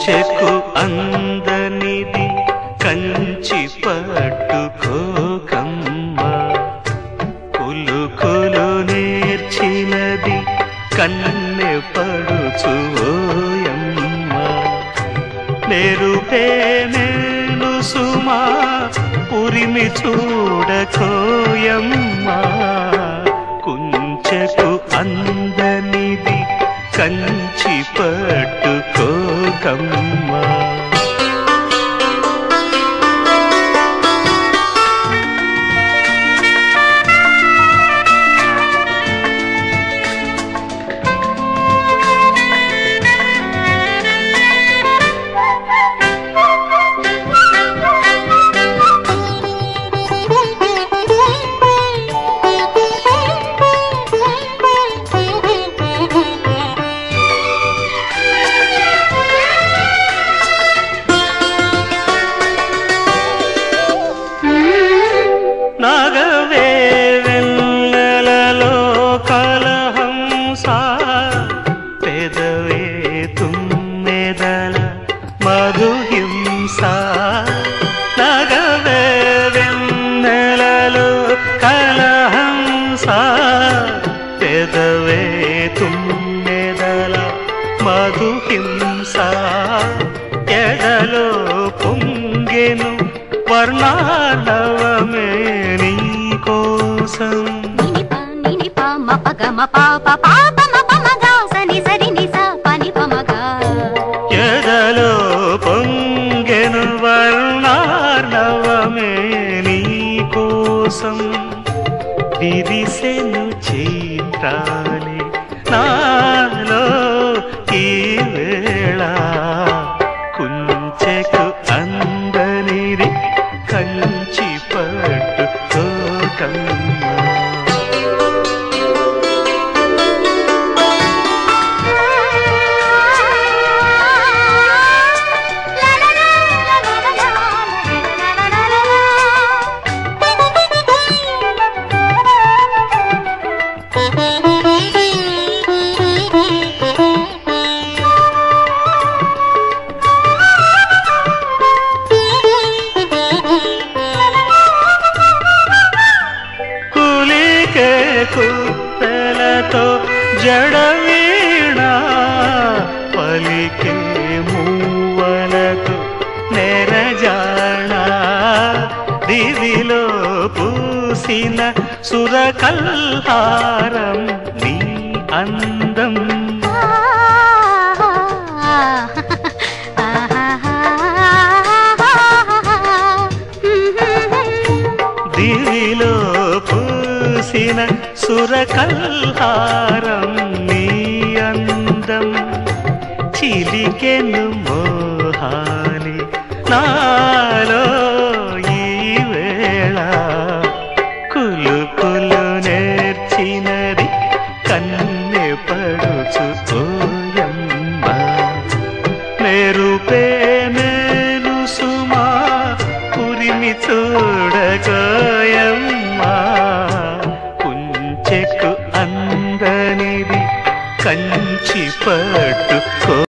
కుంచెకు అందనిది కంచి పట్టుకోకమ్మ కులుకులు నేర్చినది కన్నె పడుచు ఓయమ్మ నెరుపే నేను సుమా పురిమి చూడకోయమ్మా కుంచెకు అందనిది కంచి పట్టుకోకమ్మా నాగవే వెన్నెలలో కలహంస పెదవే తుమ్మెదల మధుహింస నాగవే వెన్నెలలో కలహంస పెదవే తుమ్మెదల మధుహింస ఎడలో పొంగెను వర్ణాలవమే నీ కోసం నినిప నినిప మపగ మపాప పాప మప మగ సని సరి నిస పని పమగ ఎదలో పొంగెను వర్ణార్ణవమే నీ కోసం విరిసెను చైత్రాలి నాలో ఈ వేళ కుంచెకు అందనిది కంచి పట్టుకోకమ్మా కులికే కుత్తెలతో జడవీణ పలికే మూవలతో నెరజాణ దివిలో పూసిన సురకల్హారం నీ అందం దివిలో పూసిన సురకల్హారం నీ అందం చిలికెను మోహాలి నాలో ఈ వేళ కులు కులు నేర్చినది కన్నె పడుచు ఓయమ్మ మెరుపే మేలు సుమా పురిమి చూడగోయమ్మా కుంచెకు అందనిది కంచి పట్టుకో